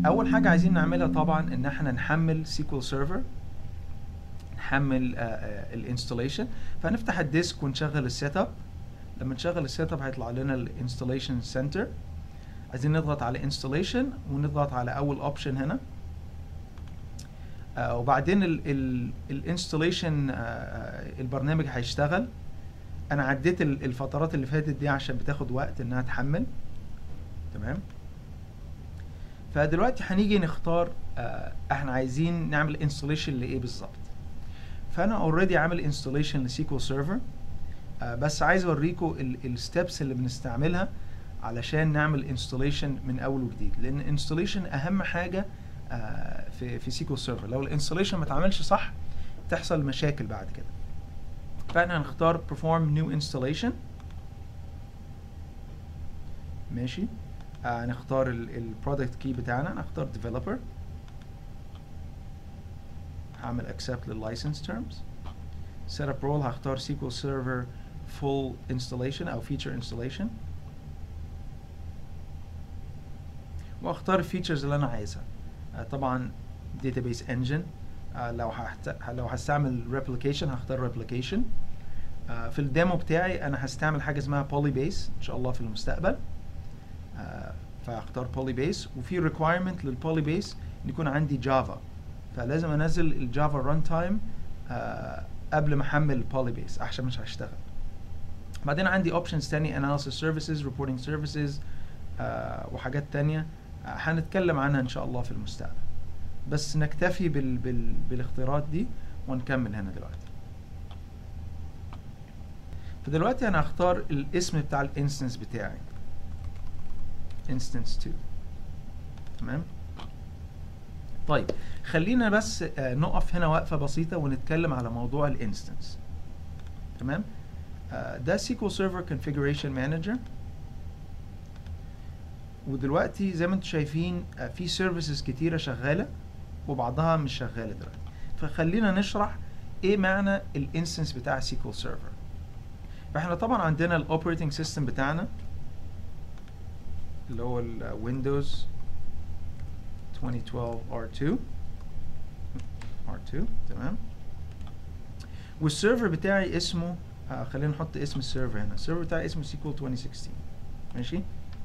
اول حاجه عايزين نعملها طبعا ان احنا نحمل سيكوال سيرفر نحمل الانستليشن فهنفتح الديسك ونشغل السيت اب لما نشغل السيت اب هيطلع لنا الانستليشن سنتر عايزين نضغط على انستليشن ونضغط على اول اوبشن هنا آه وبعدين الانستليشن آه البرنامج هيشتغل انا عديت ال- الفترات اللي فاتت دي عشان بتاخد وقت انها تحمل تمام فدلوقتي هنيجي نختار آه احنا عايزين نعمل انستليشن لايه بالظبط فانا اوريدي عامل انستليشن لسيكوال سيرفر بس عايز اوريكم الستبس اللي بنستعملها علشان نعمل انستليشن من اول وجديد لان انستليشن اهم حاجه آه في في سيكوال سيرفر لو الانستليشن ما اتعملش صح تحصل مشاكل بعد كده فاحنا هنختار perform new installation ماشي آه هنختار البرودكت كي بتاعنا هنختار developer هعمل accept للlicense terms setup role هختار SQL Server full installation او feature installation واختار الفيتشرز اللي انا عايزها آه طبعا database engine آه لو هحت... لو هستعمل replication هختار replication آه في الديمو بتاعي انا هستعمل حاجه اسمها polybase ان شاء الله في المستقبل آه فهختار polybase وفي requirement للبوليبيس ان يكون عندي جافا فلازم انزل الجافا ران تايم قبل ما احمل polybase عشان مش هشتغل بعدين عندي اوبشنز تاني analysis services reporting services آه وحاجات تانية آه هنتكلم عنها ان شاء الله في المستقبل بس نكتفي بال بال بالاختيارات دي ونكمل هنا دلوقتي فدلوقتي انا هختار الاسم بتاع الانستنس بتاعي instance 2 تمام طيب خلينا بس آه نقف هنا وقفه بسيطه ونتكلم على موضوع الانستنس تمام آه ده SQL Server Configuration Manager ودلوقتي زي ما انتم شايفين آه في سيرفيسز كتيره شغاله وبعضها مش شغاله دلوقتي فخلينا نشرح ايه معنى الانستنس بتاع SQL Server فاحنا طبعا عندنا الاوبريتنج سيستم بتاعنا اللي هو الويندوز 2012 R2 R2 تمام والسيرفر بتاعي اسمه آه خلينا نحط اسم السيرفر هنا السيرفر بتاعي اسمه SQL 2016 ماشي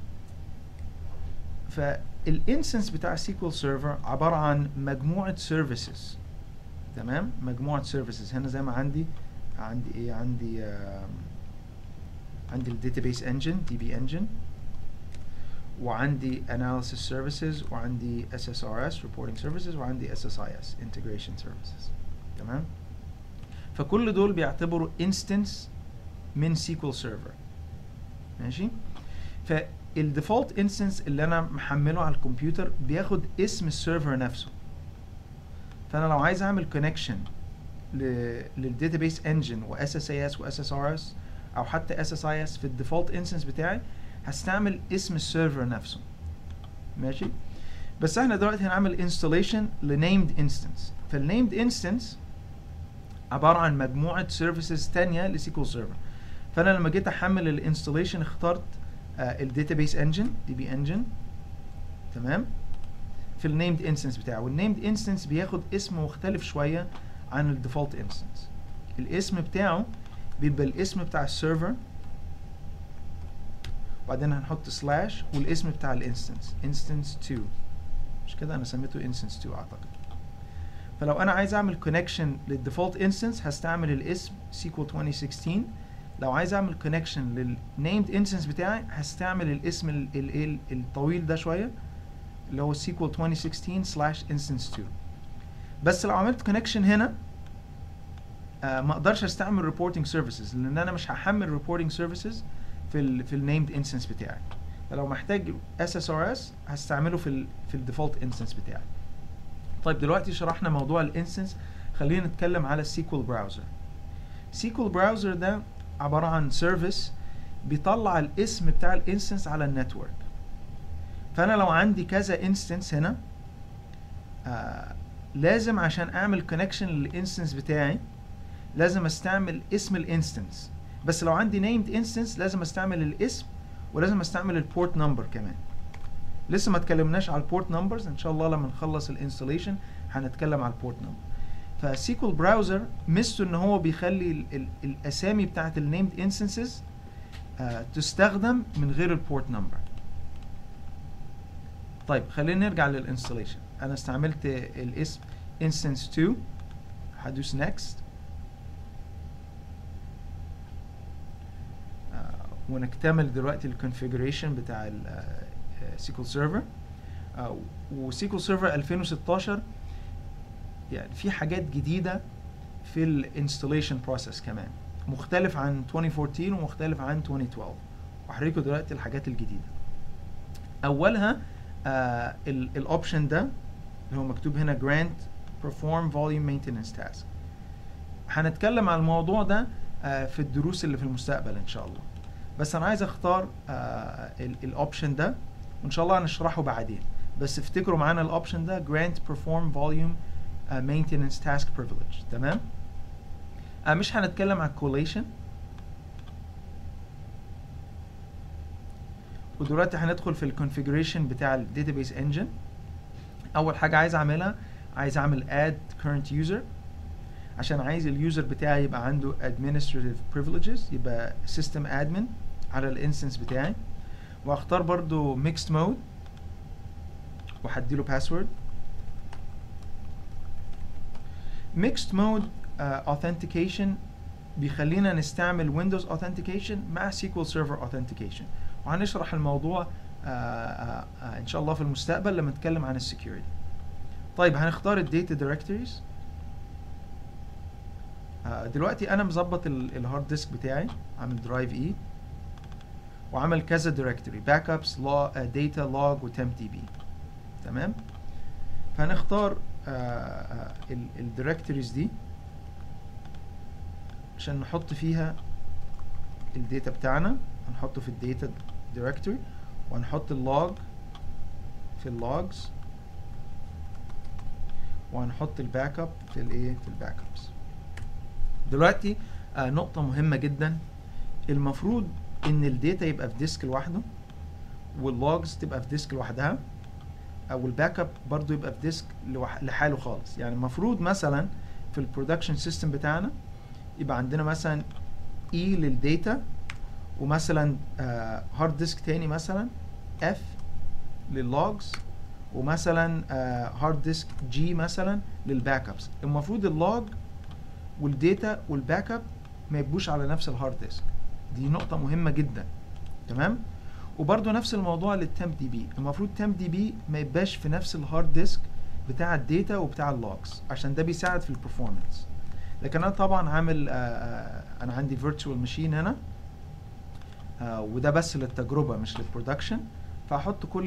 فالانستنس بتاع SQL سيرفر عبارة عن مجموعة سيرفيسز تمام مجموعة سيرفيسز هنا زي ما عندي عندي ايه عندي آه عندي الداتابيس انجن دي بي انجن وعندي analysis services وعندي SSRS reporting services وعندي SSIS integration services تمام فكل دول بيعتبروا instance من SQL server ماشي فالديفولت انستنس اللي انا محمله على الكمبيوتر بياخد اسم السيرفر نفسه فانا لو عايز اعمل كونكشن للداتابيس انجن و SSIS و SSRS او حتى SSIS في الديفولت انستنس بتاعي هستعمل اسم السيرفر نفسه ماشي بس احنا دلوقتي هنعمل انستليشن لنيمد انستنس فالنيمد انستنس عباره عن مجموعه سيرفيسز تانية لسيكول سيرفر فانا لما جيت احمل الانستليشن اخترت الداتابيس انجن دي بي انجن تمام في النيمد انستنس بتاعه والنيمد انستنس بياخد اسم مختلف شويه عن الديفولت انستنس الاسم بتاعه بيبقى الاسم بتاع السيرفر وبعدين هنحط سلاش والاسم بتاع الانستنس انستنس 2 مش كده انا سميته انستنس 2 اعتقد فلو انا عايز اعمل كونكشن للديفولت انستنس هستعمل الاسم SQL 2016 لو عايز اعمل كونكشن للنيمد انستنس بتاعي هستعمل الاسم الايه الطويل ده شويه اللي هو SQL 2016 سلاش انستنس 2 بس لو عملت كونكشن هنا آه ما اقدرش استعمل ريبورتنج سيرفيسز لان انا مش هحمل ريبورتنج سيرفيسز في ال في النيمد انستنس بتاعي فلو محتاج SSRS هستعمله في ال في الديفولت انستنس بتاعي طيب دلوقتي شرحنا موضوع الانستنس خلينا نتكلم على السيكوال براوزر سيكوال براوزر ده عبارة عن سيرفيس بيطلع الاسم بتاع الانستنس على النتورك فانا لو عندي كذا انستنس هنا آه لازم عشان اعمل كونكشن للانستنس بتاعي لازم استعمل اسم الانستنس بس لو عندي named instance لازم استعمل الاسم ولازم استعمل البورت نمبر كمان لسه ما اتكلمناش على البورت نمبرز ان شاء الله لما نخلص الانستليشن هنتكلم على البورت نمبر فسيكول براوزر ميزته ان هو بيخلي ال ال الاسامي بتاعت النيمد انستنسز تستخدم من غير البورت نمبر طيب خلينا نرجع للانستليشن انا استعملت الاسم instance 2 هدوس next آه، ونكتمل دلوقتي الكونفيجريشن بتاع السيكول سيرفر وسيكول سيرفر 2016 يعني في حاجات جديده في الانستليشن بروسيس كمان مختلف عن 2014 ومختلف عن 2012 وهوريكم دلوقتي الحاجات الجديده اولها آه الاوبشن ده اللي هو مكتوب هنا grant perform volume maintenance task هنتكلم عن الموضوع ده آه في الدروس اللي في المستقبل ان شاء الله بس انا عايز اختار آه الاوبشن ده وان شاء الله هنشرحه بعدين بس افتكروا معانا الاوبشن ده grant perform volume uh, maintenance task privilege تمام آه مش هنتكلم عن collation ودلوقتي هندخل في الكونفيجريشن بتاع الداتابيس انجن اول حاجه عايز اعملها عايز اعمل add current user عشان عايز اليوزر بتاعي يبقى عنده administrative privileges يبقى system admin على الانستنس بتاعي واختار برضو mixed mode وهديله password mixed mode uh, authentication بيخلينا نستعمل Windows authentication مع SQL Server authentication وهنشرح الموضوع آه آه آه ان شاء الله في المستقبل لما نتكلم عن السكيورتي طيب هنختار الداتا دايركتوريز دلوقتي انا مظبط الهارد ديسك بتاعي عامل درايف اي وعمل كذا دايركتوري باك ابس داتا لوج وتمب دي بي تمام فهنختار الدايركتوريز دي عشان نحط فيها الداتا بتاعنا هنحطه في الداتا دايركتوري وهنحط اللوج في اللوجز وهنحط الباك اب في الايه في الباك ابس دلوقتي آه نقطة مهمة جدا المفروض ان الداتا يبقى في ديسك لوحده واللوجز تبقى في ديسك لوحدها او الباك اب برضه يبقى في ديسك لوح- لحاله خالص يعني المفروض مثلا في البرودكشن سيستم بتاعنا يبقى عندنا مثلا اي للداتا ومثلا هارد ديسك تاني مثلا اف لللوجز ومثلا هارد ديسك جي مثلا للباك ابس المفروض اللوج والداتا والباك اب ما يبقوش على نفس الهارد ديسك دي نقطة مهمة جدا تمام وبرده نفس الموضوع للتمب دي بي المفروض تمب دي بي ما يبقاش في نفس الهارد ديسك بتاع الداتا وبتاع اللوجز عشان ده بيساعد في البرفورمانس لكن انا طبعا عامل آه، آه، انا عندي فيرتشوال ماشين هنا آه، وده بس للتجربه مش للبرودكشن فهحط كل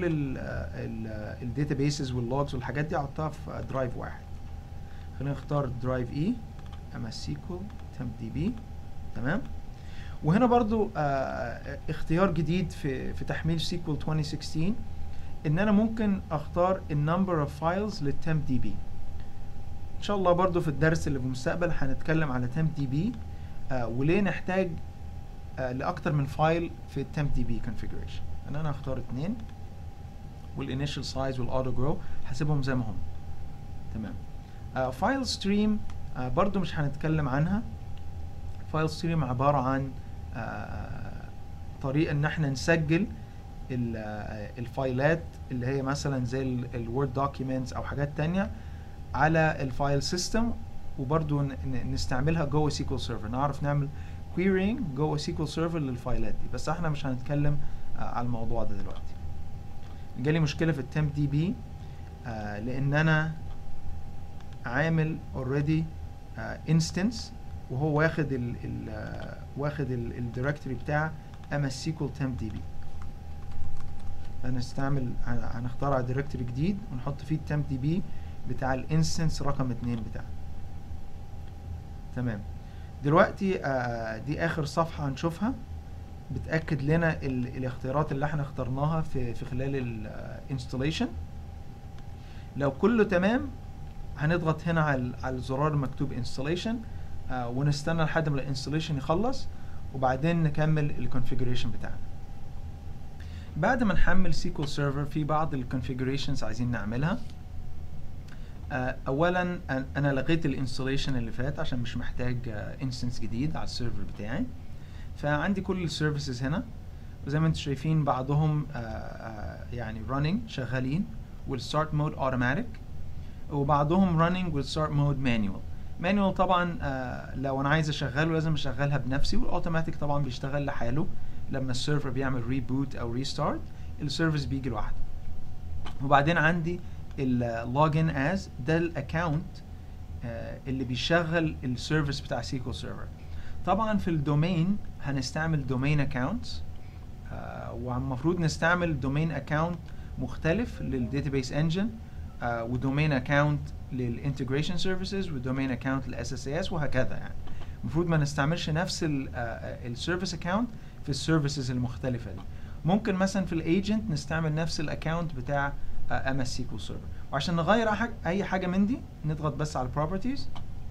الداتا بيسز واللوجز والحاجات دي احطها في درايف واحد خلينا نختار درايف اي ام اس سيكول تمب دي بي تمام وهنا برضو آه اختيار جديد في في تحميل سيكول 2016 ان انا ممكن اختار النمبر اوف فايلز للتمب دي بي ان شاء الله برضو في الدرس اللي في المستقبل هنتكلم على تمب دي بي آه وليه نحتاج آه لاكتر من فايل في التمب دي بي كونفيجريشن ان انا هختار اتنين والانيشال سايز والاوتو جرو هسيبهم زي ما هم تمام فايل ستريم برضو مش هنتكلم عنها فايل ستريم عبارة عن آه، طريقة ان احنا نسجل ال- آه، الفايلات اللي هي مثلا زي الوورد دوكيومنتس او حاجات تانية على الفايل سيستم وبرضو ن- ن- نستعملها جوه سيكول سيرفر نعرف نعمل querying جوه سيكول سيرفر للفايلات دي بس احنا مش هنتكلم آه، على الموضوع ده دلوقتي جالي مشكلة في التمب دي بي لان انا عامل اوريدي انستنس وهو واخد ال ال آه، واخد الدايركتوري بتاع ام اس سيكول تمب دي بي هنستعمل هن- هنختار دايركتوري جديد ونحط فيه التمب دي بي بتاع الانستنس رقم اتنين بتاعه تمام دلوقتي آه، دي اخر صفحة هنشوفها بتأكد لنا ال الاختيارات اللي احنا اخترناها في في خلال الانستليشن لو كله تمام هنضغط هنا على على الزرار المكتوب انستليشن آه ونستنى لحد ما الانستليشن يخلص وبعدين نكمل الكونفيجريشن بتاعنا بعد ما نحمل سيكول سيرفر في بعض الكونفيجريشنز عايزين نعملها آه، اولا أن- انا لغيت الانستليشن اللي فات عشان مش محتاج انستنس جديد على السيرفر بتاعي فعندي كل السيرفيسز هنا وزي ما انتم شايفين بعضهم آه، آه، يعني running شغالين والستارت مود اوتوماتيك وبعضهم running والستارت مود مانيوال مانيوال طبعا آه، لو انا عايز اشغله لازم اشغلها بنفسي والاوتوماتيك طبعا بيشتغل لحاله لما السيرفر بيعمل ريبوت او ريستارت السيرفيس بيجي لوحده وبعدين عندي اللوجن از ده الاكونت اللي بيشغل السيرفيس بتاع سيكول سيرفر طبعا في الدومين هنستعمل دومين اكونتس والمفروض نستعمل دومين اكونت مختلف للداتابيس انجن ودومين اكونت للانتجريشن سيرفيسز ودومين اكونت للاس اس اس وهكذا يعني المفروض ما نستعملش نفس السيرفيس اكونت في السيرفيسز المختلفه دي ممكن مثلا في الايجنت نستعمل نفس الاكونت بتاع ام اس سيكول سيرفر وعشان نغير أي حاجة- اي حاجه من دي نضغط بس على البروبرتيز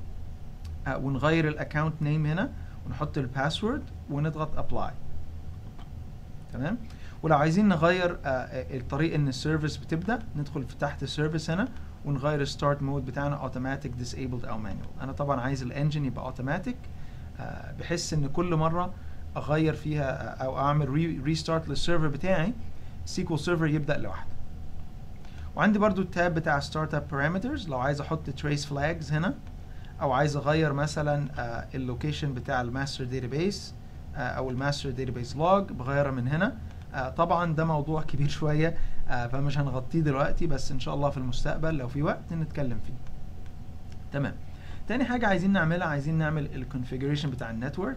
ونغير الاكونت نيم هنا ونحط الباسورد ونضغط ابلاي تمام ولو عايزين نغير آه، آه، الطريقه ان السيرفيس بتبدا ندخل في تحت السيرفيس هنا ونغير الستارت مود بتاعنا اوتوماتيك ديسيبلد او مانوال انا طبعا عايز الانجن يبقى اوتوماتيك بحيث ان كل مره اغير فيها آه، او اعمل ريستارت للسيرفر بتاعي سيكول سيرفر يبدا لوحده وعندي برضو التاب بتاع ستارت اب بارامترز لو عايز احط تريس فلاجز هنا او عايز اغير مثلا اللوكيشن بتاع الماستر داتابيس او الماستر داتابيس لوج بغيرها من هنا آه، طبعا ده موضوع كبير شويه آه، فمش هنغطيه دلوقتي بس ان شاء الله في المستقبل لو في وقت نتكلم فيه تمام تاني حاجه عايزين نعملها عايزين نعمل الكونفيجريشن بتاع النتورك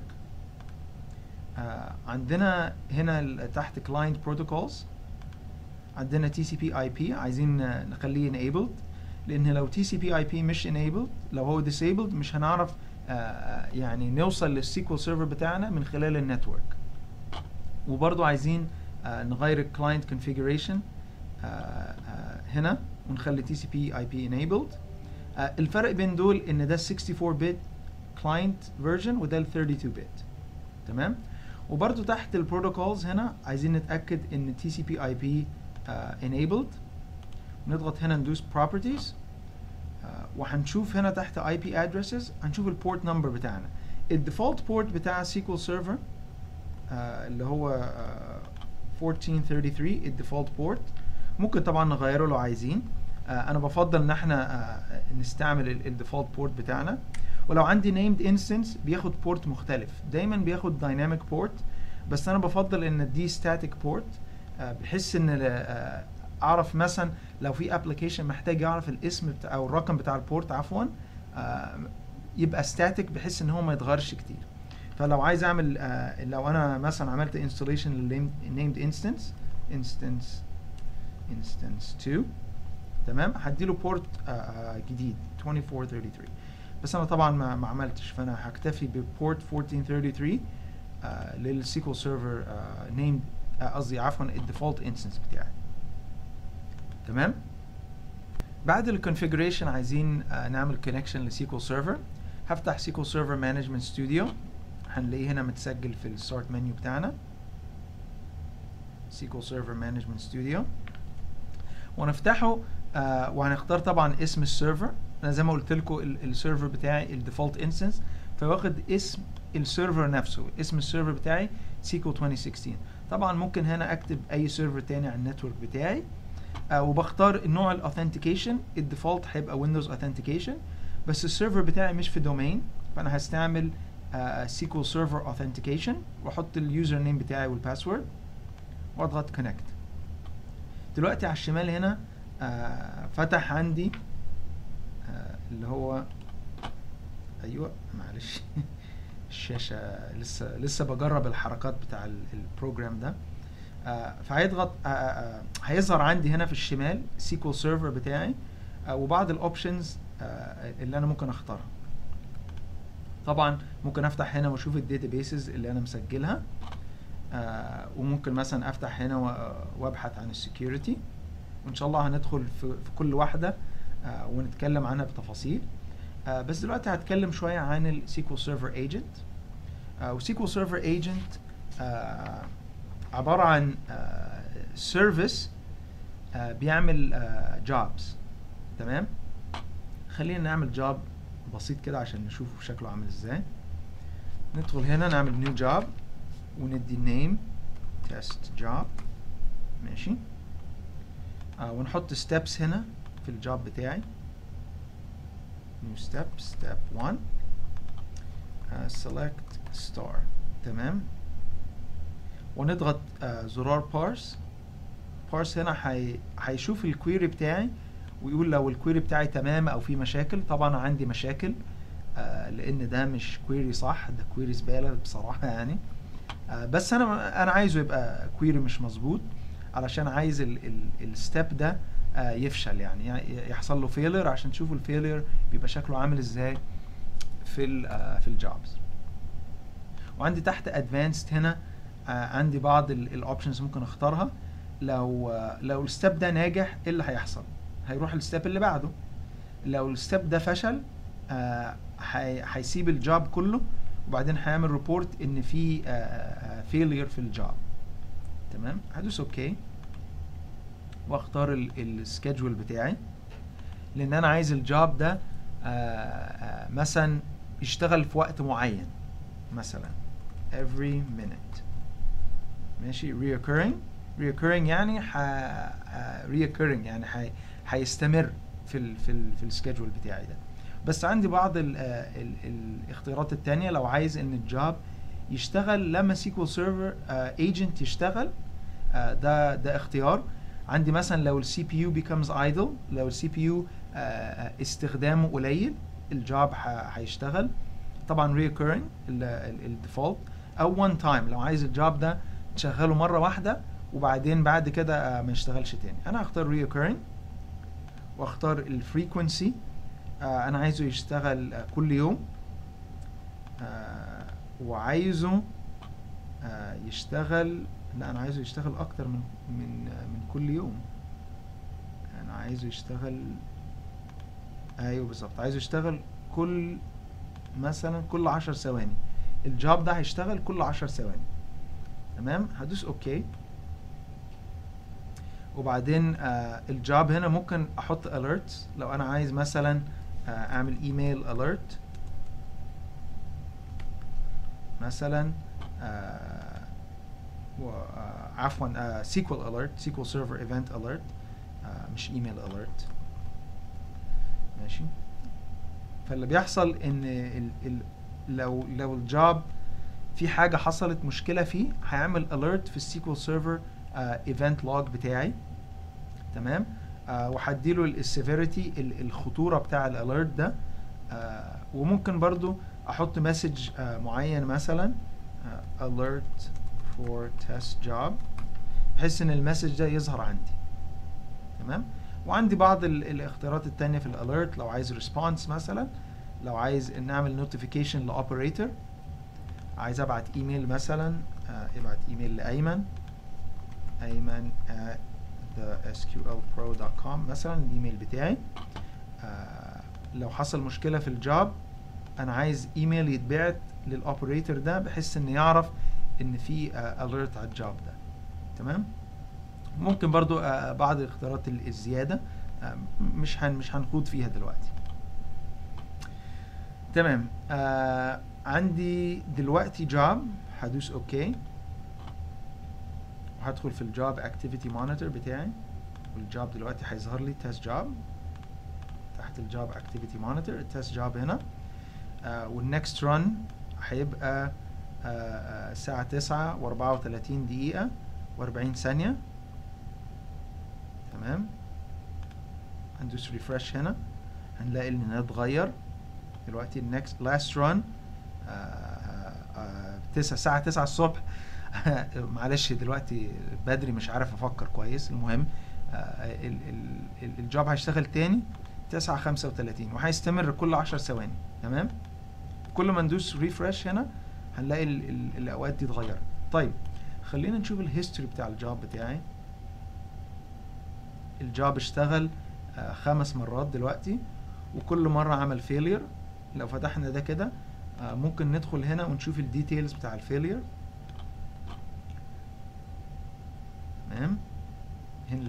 آه، عندنا هنا ال- تحت كلاينت بروتوكولز عندنا تي سي بي اي بي عايزين آه، نخليه enabled لان لو تي سي بي اي بي مش enabled لو هو disabled مش هنعرف آه، آه، يعني نوصل للسيكول سيرفر بتاعنا من خلال النتورك وبرضو عايزين آه، نغير الكلاينت كونفيجريشن هنا ونخلي تي سي بي اي بي enabled آه، الفرق بين دول ان ده 64 بت كلاينت فيرجن وده ال 32 بت تمام وبرضو تحت البروتوكولز هنا عايزين نتاكد ان تي سي بي اي بي enabled نضغط هنا ندوس properties آه، وهنشوف هنا تحت اي بي ادرسز هنشوف البورت نمبر بتاعنا الديفولت بورت بتاع سيكول سيرفر اللي هو آه، 1433 الديفولت بورت ممكن طبعا نغيره لو عايزين آه، انا بفضل ان احنا آه، نستعمل الديفولت بورت بتاعنا ولو عندي named instance بياخد بورت مختلف دايما بياخد dynamic port بس انا بفضل ان دي static port آه، بحيث ان آه، اعرف مثلا لو في ابلكيشن محتاج يعرف الاسم بتاع او الرقم بتاع البورت عفوا آه، يبقى static بحيث ان هو ما يتغيرش كتير فلو عايز اعمل آه، لو انا مثلا عملت installation لل named instance instance instance 2 تمام هديله بورت جديد 2433 بس انا طبعا ما, ما عملتش فانا هكتفي ببورت 1433 آه للسيكول سيرفر نيم قصدي عفوا الديفولت انستنس بتاعي تمام بعد الكونفيجريشن عايزين آه نعمل كونكشن لسيكول سيرفر هفتح سيكول سيرفر مانجمنت ستوديو هنلاقيه هنا متسجل في الستارت منيو بتاعنا سيكول سيرفر مانجمنت ستوديو ونفتحه آه وهنختار طبعا اسم السيرفر انا زي ما قلت لكم السيرفر بتاعي الديفولت انستنس فواخد اسم السيرفر نفسه اسم السيرفر بتاعي سيكول 2016 طبعا ممكن هنا اكتب اي سيرفر تاني على النتورك بتاعي آه وبختار نوع الاوثنتيكيشن الديفولت هيبقى ويندوز اوثنتيكيشن بس السيرفر بتاعي مش في دومين فانا هستعمل سيكول سيرفر اوثنتيكيشن واحط اليوزر نيم بتاعي والباسورد واضغط كونكت دلوقتي على الشمال هنا آه فتح عندي آه اللي هو ايوه معلش الشاشه لسه لسه بجرب الحركات بتاع ال- البروجرام ده آه فهيضغط آه آه هيظهر عندي هنا في الشمال سيكول سيرفر بتاعي آه وبعض الاوبشنز آه اللي انا ممكن اختارها طبعا ممكن افتح هنا واشوف الداتابيسز اللي انا مسجلها آه وممكن مثلا افتح هنا و- وابحث عن السكيورتي وان شاء الله هندخل في, في كل واحده آه ونتكلم عنها بتفاصيل آه بس دلوقتي هتكلم شويه عن السيكول سيرفر ايجنت وسيكول سيرفر ايجنت عباره عن سيرفيس بيعمل جوبز تمام خلينا نعمل جوب بسيط كده عشان نشوف شكله عامل ازاي ندخل هنا نعمل نيو جوب وندي نيم تيست جوب ماشي آه ونحط ستيبس هنا في الجوب بتاعي new step step 1 uh, select star تمام ونضغط uh, زرار parse parse هنا حي... هيشوف الكويري بتاعي ويقول لو الكويري بتاعي تمام او في مشاكل طبعا عندي مشاكل آه لان ده مش كويري صح ده كويري زباله بصراحه يعني آه بس انا انا عايزه يبقى كويري مش مظبوط علشان عايز الستep ده آه يفشل يعني يحصل له فيلر عشان تشوفوا الفيلر بيبقى شكله عامل ازاي في ال في الجوبز وعندي تحت ادفانسد هنا عندي بعض الاوبشنز ممكن اختارها لو لو الستep ده ناجح ايه اللي هيحصل هيروح الستep اللي بعده لو الستep ده فشل هيسيب الجوب كله وبعدين هيعمل ريبورت ان في فيلير في الجوب تمام هدوس اوكي واختار السكيدجول بتاعي لان انا عايز الجوب ده آآ آآ مثلا يشتغل في وقت معين مثلا every minute ماشي reoccurring reoccurring يعني ح reoccurring يعني ح هيستمر في ال في ال في السكيدجول بتاعي ده بس عندي بعض ال ال الاختيارات التانية لو عايز ان الجوب يشتغل لما سيكوال سيرفر ايجنت يشتغل آه ده ده اختيار عندي مثلا لو السي بي يو becomes idle لو السي بي يو استخدامه قليل الجوب هيشتغل طبعا reoccurring الديفولت او one time لو عايز الجوب ده تشغله مره واحده وبعدين بعد كده ما يشتغلش تاني انا هختار reoccurring واختار الفريكونسي آه انا عايزه يشتغل آه كل يوم آه وعايزه آه يشتغل لا انا عايزه يشتغل اكتر من من آه من كل يوم انا عايزه يشتغل ايوه بالظبط عايزه يشتغل كل مثلا كل عشر ثواني الجوب ده هيشتغل كل عشر ثواني تمام هدوس اوكي وبعدين آه الجوب هنا ممكن احط alerts لو انا عايز مثلا آه اعمل ايميل alert مثلا آه و آه عفوا آه SQL alert SQL server event alert آه مش ايميل alert ماشي فاللي بيحصل ان ال ال لو لو الجوب في حاجه حصلت مشكله فيه هيعمل alert في السيكوال سيرفر ايفنت لوج بتاعي تمام آه وهديله السيفيريتي الخطوره بتاع الاليرت ده آه وممكن برضو احط مسج آه معين مثلا آه alert for test job بحيث ان المسج ده يظهر عندي تمام وعندي بعض الاختيارات التانية في الاليرت لو عايز ريسبونس مثلا لو عايز نعمل نوتيفيكيشن لاوبريتور عايز ابعت ايميل مثلا آه ابعت ايميل لايمن ايمن at thesqlpro.com مثلا الايميل بتاعي آه لو حصل مشكله في الجوب انا عايز ايميل يتبعت للاوبريتور ده بحيث ان يعرف ان في اليرت على الجوب ده تمام ممكن برضو آه بعض الاختيارات الزياده آه مش هن مش هنخوض فيها دلوقتي تمام آه عندي دلوقتي جوب هدوس اوكي وهدخل في الجوب اكتيفيتي مونيتور بتاعي والجوب دلوقتي هيظهر لي تيست جوب تحت الجوب اكتيفيتي مونيتور التيست جوب هنا آه والنكست رن هيبقى آه الساعة تسعة وأربعة وتلاتين دقيقة وأربعين ثانية تمام هندوس ريفرش هنا هنلاقي ان ده اتغير دلوقتي النكست لاست رن تسعة الساعة تسعة الصبح معلش دلوقتي بدري مش عارف افكر كويس المهم ال ال الجوب هيشتغل تاني تسعة خمسة وتلاتين وهيستمر كل عشر ثواني تمام كل ما ندوس ريفرش هنا هنلاقي ال ال الاوقات دي اتغيرت طيب خلينا نشوف الهيستوري بتاع الجوب بتاعي الجوب اشتغل آه خمس مرات دلوقتي وكل مرة عمل فيلير لو فتحنا ده كده آه ممكن ندخل هنا ونشوف الديتيلز بتاع الفيلير تمام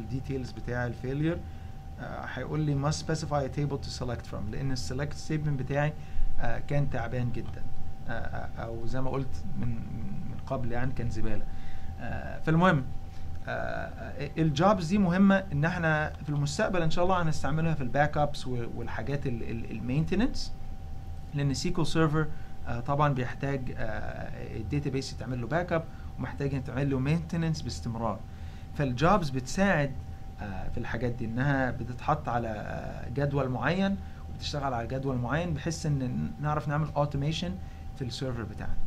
الديتيلز بتاع الفيلير هيقول لي must specify a table to select from لان السلكت ستيتمنت بتاعي آه، كان تعبان جدا آه، آه، او زي ما قلت من من قبل يعني كان زباله آه، فالمهم الجوبز دي مهمه ان احنا في المستقبل ان شاء الله هنستعملها في الباك ابس والحاجات المينتننس لان سيكول سيرفر طبعا بيحتاج الداتا بيس يتعمل له باك اب ومحتاج يتعمل له مينتننس باستمرار فالجوبز بتساعد آه، في الحاجات دي انها بتتحط على آه، جدول معين وبتشتغل على جدول معين بحيث ان نعرف نعمل اوتوميشن في السيرفر بتاعنا